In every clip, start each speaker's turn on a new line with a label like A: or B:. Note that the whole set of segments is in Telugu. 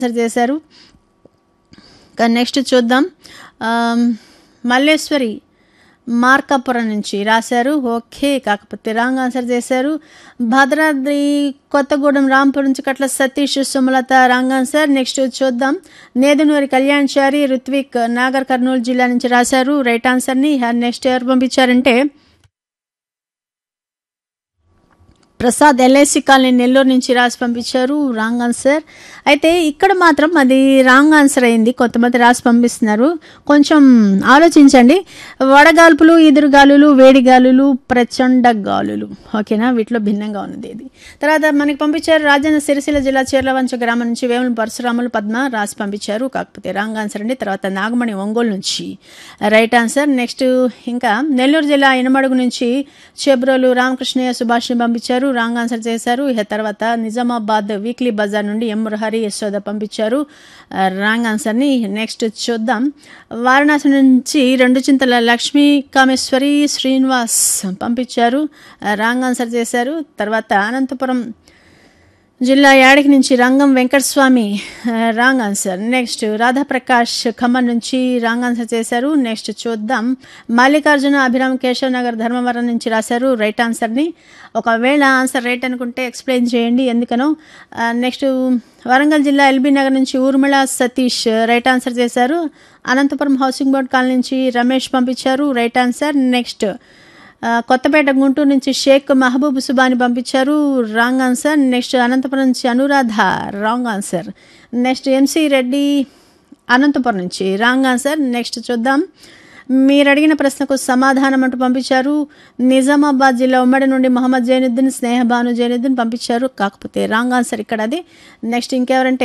A: ఆన్సర్ చేశారు ఇంకా నెక్స్ట్ చూద్దాం ఆమ్, మల్లేశ్వరి మార్కాపురం నుంచి రాశారు ఓకే కాకపోతే రాంగ్ ఆన్సర్ చేశారు భద్రాద్రి కొత్తగూడెం రాంపూర్ నుంచి Katla Satish Sumalatha wrong answer next చూద్దాం నేదునూరి కళ్యాణ్ చారి రుత్విక్ నాగర్ కర్నూలు జిల్లా నుంచి రాశారు రైట్ ఆన్సర్ని నెక్స్ట్ ఎవరు పంపించారంటే ప్రసాద్ ఎల్ఐసి కాలనీ నెల్లూరు నుంచి రాసి పంపించారు రాంగ్ ఆన్సర్ అయితే ఇక్కడ మాత్రం అది రాంగ్ ఆన్సర్ అయింది కొంతమంది రాసి పంపిస్తున్నారు కొంచెం ఆలోచించండి వడగాల్పులు ఎదురుగాలులు వేడి గాలులు ప్రచండ గాలులు ఓకేనా వీటిలో భిన్నంగా ఉన్నది ఇది తర్వాత మనకి పంపించారు రాజన్న సిరిసిల్ల జిల్లా చీర్లవంచ గ్రామం నుంచి వేముల పరశురాములు పద్మ రాసి పంపించారు కాకపోతే రాంగ్ ఆన్సర్ అండి తర్వాత నాగమణి ఒంగోలు నుంచి రైట్ ఆన్సర్ నెక్స్ట్ ఇంకా నెల్లూరు జిల్లా ఇనమడుగు నుంచి చెబ్రోలు రామకృష్ణయ్య సుభాష్ని పంపించారు రాంగ్ ఆన్సర్ చేశారు ఇక తర్వాత నిజామాబాద్ వీక్లీ బజార్ నుండి ఎం మురహరి యశోద పంపించారు ఆ, రాంగ్ ఆన్సర్ని నెక్స్ట్ చూద్దాం వారణాసి నుంచి రెండు చింతల లక్ష్మీ కామేశ్వరి శ్రీనివాస్ పంపించారు ఆ, రాంగ్ ఆన్సర్ చేశారు తర్వాత అనంతపురం జిల్లా యాడికి నుంచి రంగం వెంకటస్వామి ఆ, wrong answer next Radhaprakash Khammam నుంచి రాంగ్ ఆన్సర్ చేశారు నెక్స్ట్ చూద్దాం మల్లికార్జున అభిరామ్ కేశవ్ నగర్ ధర్మవరం నుంచి రాశారు రైట్ ఆన్సర్ని ఒకవేళ ఆన్సర్ రైట్ అనుకుంటే ఎక్స్ప్లెయిన్ చేయండి ఎందుకనో ఆ, నెక్స్ట్ వరంగల్ జిల్లా ఎల్బీ నగర్ నుంచి ఊర్మిళ సతీష్ రైట్ ఆన్సర్ చేశారు అనంతపురం హౌసింగ్ బోర్డ్ కాలనీ నుంచి రమేష్ పంపించారు రైట్ ఆన్సర్ నెక్స్ట్ ఆ, కొత్తపేట గుంటూరు నుంచి షేక్ మహబూబ్ సుబాని పంపించారు రాంగ్ ఆన్సర్ నెక్స్ట్ అనంతపురం నుంచి Anuradha wrong answer next MC Reddy Anantapuram నుంచి రాంగ్ ఆన్సర్ నెక్స్ట్ చూద్దాం మీరు అడిగిన ప్రశ్నకు సమాధానం అంటూ పంపించారు నిజామాబాద్ జిల్లా ఉమ్మడి నుండి మొహమ్మద్ జైనుద్దీన్ స్నేహబాను జైనుద్దీన్ పంపించారు కాకపోతే రాంగ్ ఆన్సర్ ఇక్కడ అది నెక్స్ట్ ఇంకెవరంటే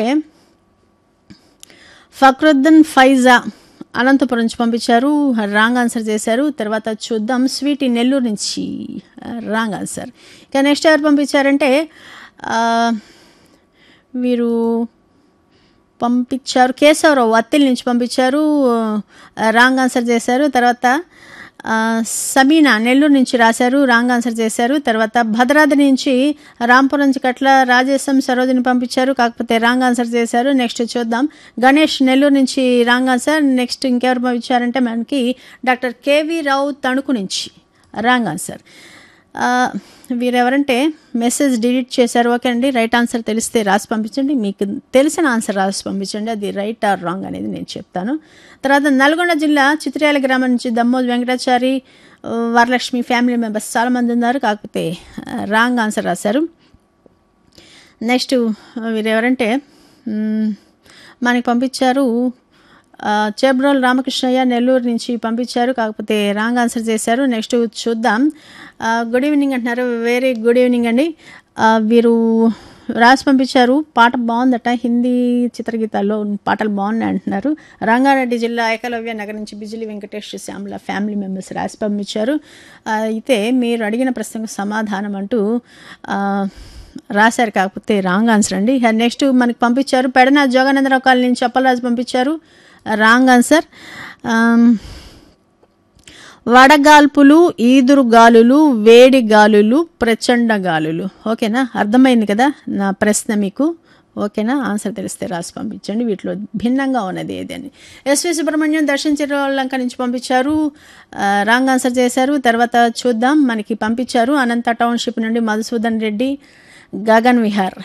A: ఫక్రుద్దీన్ ఫైజా అనంతపురం నుంచి పంపించారు రాంగ్ ఆన్సర్ చేశారు తర్వాత చూద్దాం స్వీటీ నెల్లూరు నుంచి రాంగ్ ఆన్సర్ ఇక నెక్స్ట్ ఎవరు పంపించారంటే ఆ, వీరు పంపించారు కేశవరావు అత్తిల్ నుంచి పంపించారు రాంగ్ ఆన్సర్ చేశారు తర్వాత ఆ, సమీనా నెల్లూరు నుంచి రాశారు రాంగ్ ఆన్సర్ చేశారు తర్వాత భద్రాద్రి నుంచి రాంపురం నుంచి కట్ల రాజేశం సరోజిని పంపించారు కాకపోతే రాంగ్ ఆన్సర్ చేశారు నెక్స్ట్ చూద్దాం గణేష్ నెల్లూరు నుంచి రాంగ్ ఆన్సర్ నెక్స్ట్ ఇంకెవరు పంపించారంటే మనకి డాక్టర్ కేవీ రావు తణుకు నుంచి రాంగ్ ఆన్సర్ ఆ, వీరెవరంటే మెసేజ్ డిలీట్ చేశారు ఓకే అండి రైట్ ఆన్సర్ తెలిస్తే రాసి పంపించండి మీకు తెలిసిన ఆన్సర్ రాసి పంపించండి అది రైట్ ఆర్ రాంగ్ అనేది నేను చెప్తాను తర్వాత నల్గొండ జిల్లా చిత్రయాల గ్రామం నుంచి దమ్మోజ్ వెంకటాచారి ఆ, వరలక్ష్మి ఫ్యామిలీ మెంబర్స్ చాలామంది ఉన్నారు కాకపోతే రాంగ్ ఆన్సర్ రాశారు నెక్స్ట్ వీరెవరంటే మ్, మనకి పంపించారు ఆ, చేబ్రోల్ రామకృష్ణయ్య నెల్లూరు నుంచి పంపించారు కాకపోతే రాంగ్ ఆన్సర్ చేశారు నెక్స్ట్ చూద్దాం ఆ, గుడ్ ఈవినింగ్ అంటున్నారు వెరీ గుడ్ ఈవినింగ్ అండి ఆ, వీరు రాసి పంపించారు పాట బాగుందట హిందీ చిత్రగీతాల్లో పాటలు బాగున్నాయి అంటున్నారు రంగారెడ్డి జిల్లా ఏకలవ్య నగర్ నుంచి బిజిలి వెంకటేష్ శ్యామల ఫ్యామిలీ మెంబర్స్ రాసి పంపించారు ఆ, అయితే మీరు అడిగిన ప్రశ్నకు సమాధానం అంటూ ఆ, రాశారు కాకపోతే రాంగ్ ఆన్సర్ అండి నెక్స్ట్ మనకి పంపించారు పెడన జోగానందరావు కాలనీ నుంచి అప్పలరాజు పంపించారు రాంగ్ ఆన్సర్ ఆమ్, వడగాల్పులు ఈదురు గాలులు వేడి గాలులు ప్రచండ గాలులు ఓకేనా అర్థమైంది కదా నా ప్రశ్న మీకు ఓకేనా ఆన్సర్ తెలిస్తే రాసి పంపించండి వీటిలో భిన్నంగా ఉన్నది ఏదని ఎస్వి సుబ్రహ్మణ్యం దర్శన్ చిరలంక నుంచి పంపించారు ఆ, రాంగ్ ఆన్సర్ చేశారు తర్వాత చూద్దాం మనకి పంపించారు అనంత టౌన్షిప్ నుండి మధుసూదన్ రెడ్డి గగన్ విహార్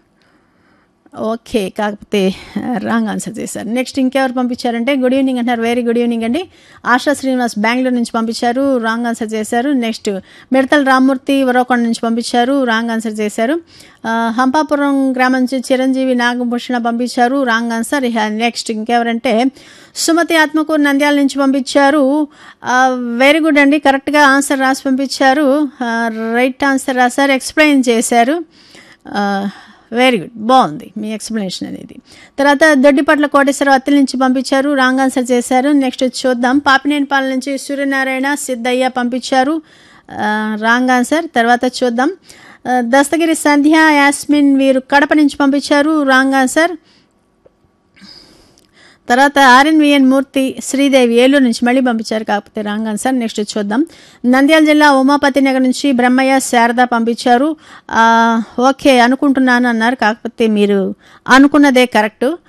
A: ఓకే కాకపోతే రాంగ్ ఆన్సర్ చేశారు నెక్స్ట్ ఇంకెవరు పంపించారంటే గుడ్ ఈవినింగ్ అంటారు వెరీ గుడ్ ఈవినింగ్ అండి ఆశా శ్రీనివాస్ బెంగళూరు నుంచి పంపించారు రాంగ్ ఆన్సర్ చేశారు నెక్స్ట్ మిడతల రామ్మూర్తి వరోకొండ నుంచి పంపించారు రాంగ్ ఆన్సర్ చేశారు ఆ, హంపాపురం గ్రామం నుంచి చిరంజీవి నాగభూషణ పంపించారు రాంగ్ ఆన్సర్ ఇహ నెక్స్ట్ ఇంకెవరంటే సుమతి ఆత్మకూరు నంద్యాల నుంచి పంపించారు వెరీ గుడ్ అండి కరెక్ట్గా ఆన్సర్ రాసి పంపించారు రైట్ ఆన్సర్ రాశారు ఎక్స్ప్లెయిన్ చేశారు ఆ, వెరీ గుడ్ బాగుంది మీ ఎక్స్ప్లెనేషన్ అనేది తర్వాత దొడ్డిపట్ల కోటేశ్వరరావు అత్తిలి నుంచి పంపించారు రాంగ్ ఆన్సర్ చేశారు నెక్స్ట్ చూద్దాం పాపినేనిపాల నుంచి సూర్యనారాయణ సిద్ధయ్య పంపించారు ఆ, రాంగ్ ఆన్సర్ తర్వాత చూద్దాం ఆ, దస్తగిరి సంధ్య యాస్మిన్ వీరు కడప నుంచి పంపించారు రాంగ్ ఆన్సర్ తర్వాత ఆర్ఎన్విఎన్ మూర్తి శ్రీదేవి ఏలూరు నుంచి మళ్ళీ పంపించారు కాకపోతే రాంగ్ ఆన్సర్ నెక్స్ట్ చూద్దాం నంద్యాల జిల్లా ఉమాపతి నగర్ నుంచి బ్రహ్మయ్య శారద పంపించారు ఆ, ఓకే అనుకుంటున్నాను అన్నారు కాకపోతే మీరు అనుకున్నదే కరెక్ట్